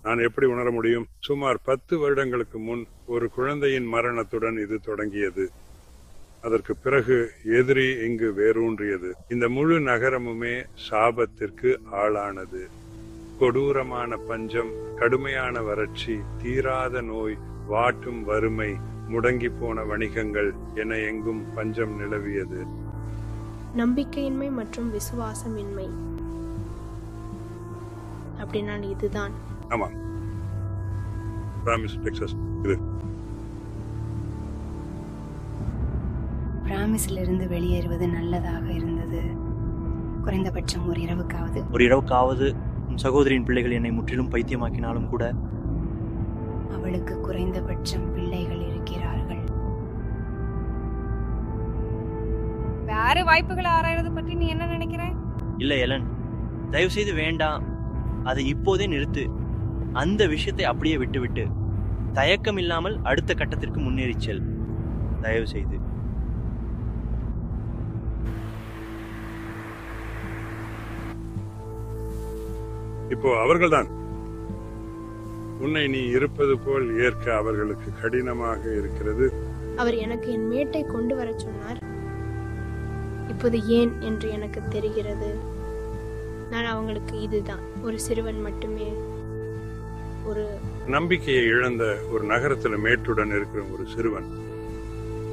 நான் எப்படி உணர முடியும் சுமார் பத்து வருடங்களுக்கு முன் ஒரு குழந்தையின் மரணத்துடன் இது தொடங்கியது அதற்கு பிறகு எதிரி இங்கு வேரூன்றியது இந்த முழு நகரமுமே சாபத்திற்கு ஆளானது கொடூரமான பஞ்சம் கடுமையான வறட்சி தீராத நோய் வாட்டும் வறுமை முடங்கி போன வணிகங்கள் என எங்கும் பஞ்சம் நிலவியது நம்பிக்கையின்மை மற்றும் விசுவாசமின்மை அப்படின்னா இதுதான் ஆமா பிராமிஸ் டெக்சஸ் இது பிராமிஸிலிருந்து வெளியேறுவது நல்லதாக இருந்தது குறைந்தபட்சம் ஒரு இரவுக்காவது ஒரு இரவுக்காவது உன் சகோதரியின் பிள்ளைகள் என்னை முற்றிலும் பைத்தியமாக்கினாலும் கூட அவளுக்கு குறைந்தபட்சம் பிள்ளைகள் இருக்கிறார்கள் வேற வாய்ப்புகளை ஆராயறது பற்றி நீ என்ன நினைக்கிற இல்ல எலன் தயவு செய்து வேண்டாம் அதை இப்போதே நிறுத்து அந்த விஷயத்தை அப்படியே விட்டுவிட்டு தயக்கம் இல்லாமல் அடுத்த கட்டத்திற்கு முன்னேறிச் செல் தயவு செய்து இப்போ அவர்கள்தான் உன்னை நீ இருப்பது போல் ஏற்க அவர்களுக்கு கடினமாக இருக்கிறது அவர் எனக்கு என் மேட்டை கொண்டு வரச் சொன்னார் இப்போது ஏன் என்று எனக்கு தெரிகிறது நான் அவங்களுக்கு இதுதான் ஒரு சிறுவன் மட்டுமே ஒரு நம்பிக்கையை இழந்த ஒரு நகரத்துல மேட்டுடன் இருக்கிற ஒரு சிறுவன்